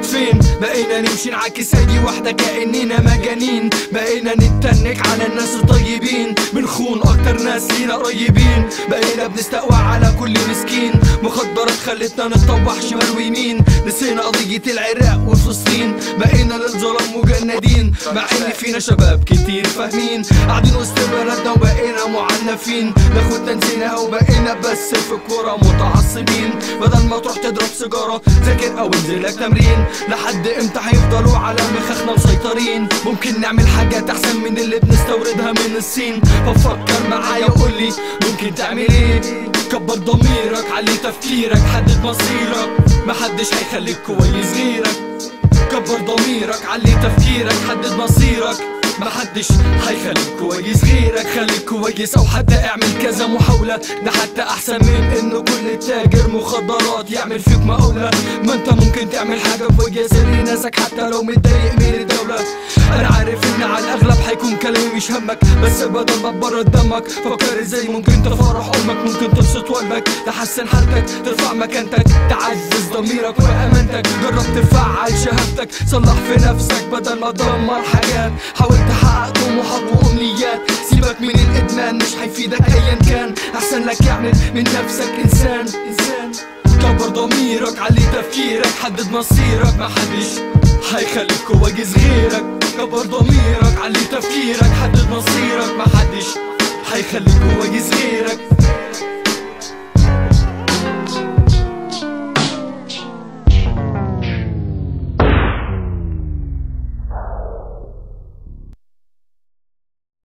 لغاية فين بقينا نمشي نعكس اي واحدة كأننا مجانين بقينا نتنك على الناس الطيبين بنخون اكتر ناس لينا قريبين بقينا بنستقوى على كل مسكين مخدرات خلتنا نتطوح شمال ويمين نسينا قضية العراق وفلسطين بقينا للظلام مجندين مع ان فينا شباب كتير فاهمين قاعدين وسط بلدنا وبقينا معنفين ناخدنا نسينا وبقينا بس في الكورة متعصبين بدل ما تروح تضرب سيجارة ذاكر او انزل لك تمرين لحد امتى هيفضلوا على مخاخنا مسيطرين ممكن نعمل حاجات احسن من اللي بنستوردها من الصين ففكر معايا وقول لي ممكن تعمل ايه كبر ضميرك علي تفكيرك حدد مصيرك محدش هيخليك كويس غيرك كبر ضميرك علي تفكيرك حدد مصيرك محدش هيخليك كويس غيرك خليك كويس او حتى اعمل كذا محاولة ده حتى احسن من انه كل تاجر مخدرات يعمل فيك مقاولة ما انت ممكن تعمل حاجة كويسة لناسك حتى لو متضايق من الدولة انا عارف ان على الاغلب هيكون كلامي مش همك بس بدل ما تبرد دمك فكر ازاي ممكن تفرح امك ممكن تبسط والدك تحسن حالتك ترفع مكانتك تعزز ضميرك وامانتك جرب تفعل شهادتك صلح في نفسك بدل ما تدمر حاجات حاول تحقق طموحات وامنيات سيبك من الادمان مش هيفيدك ايا كان احسن لك يعمل من نفسك انسان انسان كبر ضميرك علي تفكيرك حدد مصيرك محدش هيخليك كويس غيرك كبر ضميرك علي تفكيرك حدد مصيرك محدش هيخليك كويس غيرك